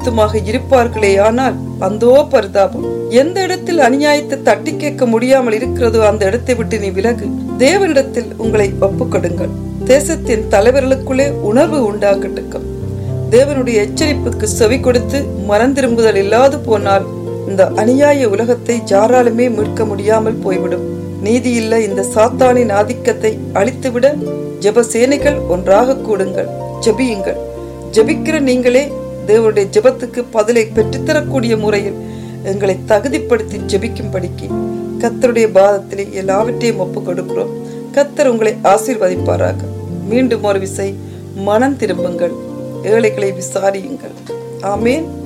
அசுத்தமாக இருப்பார்களே ஆனால் அந்தோ பரிதாபம் எந்த இடத்தில் அநியாயத்தை தட்டி கேட்க முடியாமல் இருக்கிறதோ அந்த இடத்தை விட்டு நீ விலகு தேவனிடத்தில் உங்களை ஒப்புக்கொடுங்கள் தேசத்தின் தலைவர்களுக்குள்ளே உணர்வு உண்டாகட்டுக்கும் தேவனுடைய எச்சரிப்புக்கு செவி கொடுத்து மனம் திரும்புதல் இல்லாது போனால் இந்த அநியாய உலகத்தை யாராலுமே மீட்க முடியாமல் போய்விடும் நீதியில்ல இந்த சாத்தானின் ஆதிக்கத்தை அழித்துவிட ஜெப சேனைகள் ஒன்றாக கூடுங்கள் ஜெபியுங்கள் ஜெபிக்கிற நீங்களே தேவனுடைய ஜெபத்துக்கு பதிலை பெற்றுத்தரக்கூடிய முறையில் எங்களை தகுதிப்படுத்தி ஜெபிக்கும்படிக்கு கத்தருடைய பாதத்திலே எல்லாவற்றையும் ஒப்பு கொடுக்கிறோம் கத்தர் உங்களை ஆசீர்வதிப்பாராக மீண்டும் ஒரு விசை மனம் திரும்புங்கள் ஏழைகளை விசாரியுங்கள் ஆமேன்